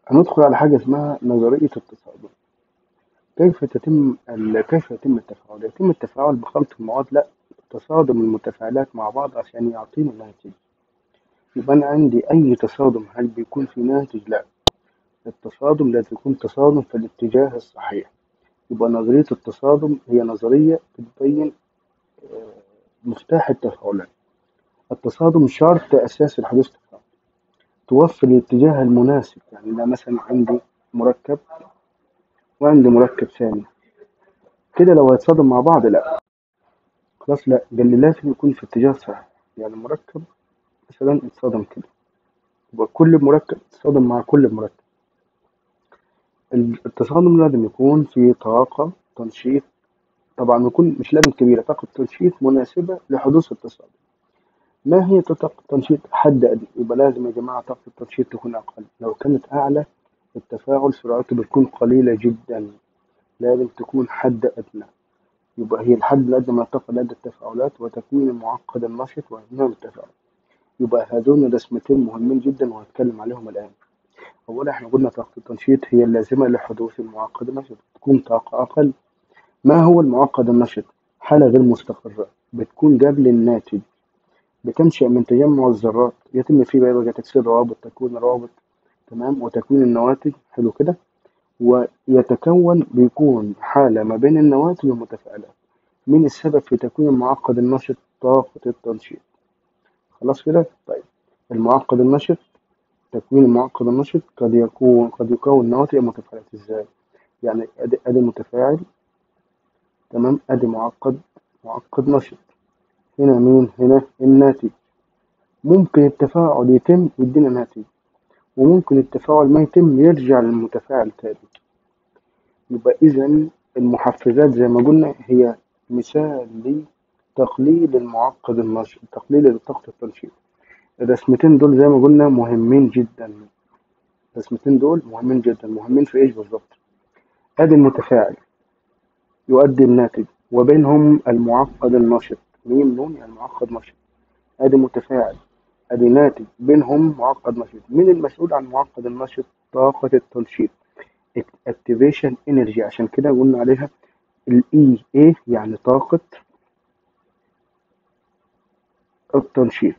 هندخل على حاجة اسمها نظرية التصادم كيف تتم ال... كيف يتم التفاعل؟ يتم التفاعل بخلط المواد لا تصادم المتفاعلات مع بعض عشان يعطيني ناتج يبقى أنا عندي أي تصادم هل بيكون في ناتج؟ لا التصادم لازم يكون تصادم في الاتجاه الصحيح يبقى نظرية التصادم هي نظرية بتبين آه، مفتاح التفاعلات التصادم شرط أساسي لحدوث التفاعل توفر الاتجاه المناسب يعني أنا مثلا عندي مركب وعندي مركب ثاني كده لو هيتصادم مع بعض لا خلاص لا ده اللي لازم يكون في اتجاه صحيح يعني مركب مثلا اتصادم كده يبقى كل مركب اتصادم مع كل مركب التصادم لازم يكون في طاقة تنشيط طبعا يكون مش لازم كبيرة طاقة تنشيط مناسبة لحدوث التصادم ما هي طاقة التنشيط حد أدنى يبقى لازم يا جماعة طاقة التنشيط تكون أقل لو كانت أعلى التفاعل سرعته بتكون قليلة جدا لازم تكون حد أدنى يبقى هي الحد الأدنى من الطاقة لدى التفاعلات وتكوين المعقد النشط وإنهاء التفاعل يبقى هذول رسمتين مهمين جدا وهتكلم عليهم الآن أولا احنا قلنا طاقة التنشيط هي اللازمة لحدوث المعقد النشط تكون طاقة أقل ما هو المعقد النشط؟ حالة غير مستقرة بتكون قبل الناتج بتنشأ من تجمع الذرات يتم فيه بقى تكسير روابط تكوين روابط تمام وتكوين النواتج حلو كده ويتكون بيكون حالة ما بين النواتج والمتفاعلات مين السبب في تكوين المعقد النشط طاقة التنشيط خلاص كده طيب المعقد النشط تكوين المعقد النشط قد يكون قد يكون نواتج متفاعلات ازاي يعني ادي ادي متفاعل تمام ادي معقد معقد نشط هنا مين هنا الناتج ممكن التفاعل يتم يدينا ناتج وممكن التفاعل ما يتم يرجع للمتفاعل تاني يبقى إذا المحفزات زي ما قلنا هي مثال لتقليل المعقد النشط تقليل طاقة التنشيط الرسمتين دول زي ما قلنا مهمين جدا الرسمتين دول مهمين جدا مهمين في ايش بالظبط ادي المتفاعل يؤدي الناتج وبينهم المعقد النشط مين نون يعني معقد نشط ادي متفاعل ادي ناتج بينهم معقد نشط مين المسؤول عن معقد النشط طاقة التنشيط activation energy عشان كده قلنا عليها الاي ايه يعني طاقة التنشيط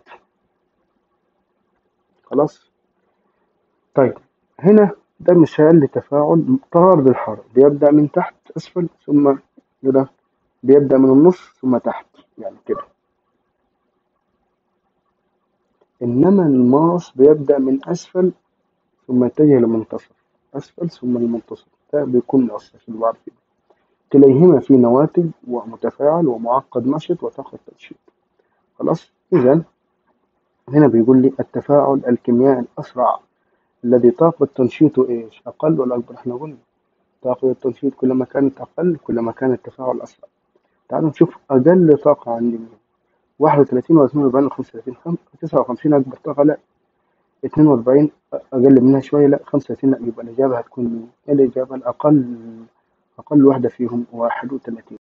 خلاص طيب هنا ده مثال لتفاعل طارد الحرارة بيبدأ من تحت أسفل ثم كده بيبدأ من النص ثم تحت يعني كده إنما الماس بيبدأ من أسفل ثم يتجه للمنتصف أسفل ثم المنتصف ده بيكون مؤثر في بعض كده كليهما في نواتج ومتفاعل ومعقد نشط وطاقة تنشيط خلاص إذا هنا بيقول لي التفاعل الكيميائي الأسرع الذي طاقة تنشيطه إيش أقل ولا أكبر إحنا قلنا طاقة التنشيط كلما كانت أقل كلما كان التفاعل أسرع تعالوا نشوف أقل طاقة عندي مين 31 و 42 و 35 59 أكبر طاقة لا 42 أقل منها شوية لا 35 لا يبقى الإجابة هتكون مين؟ الإجابة الأقل أقل واحدة فيهم 31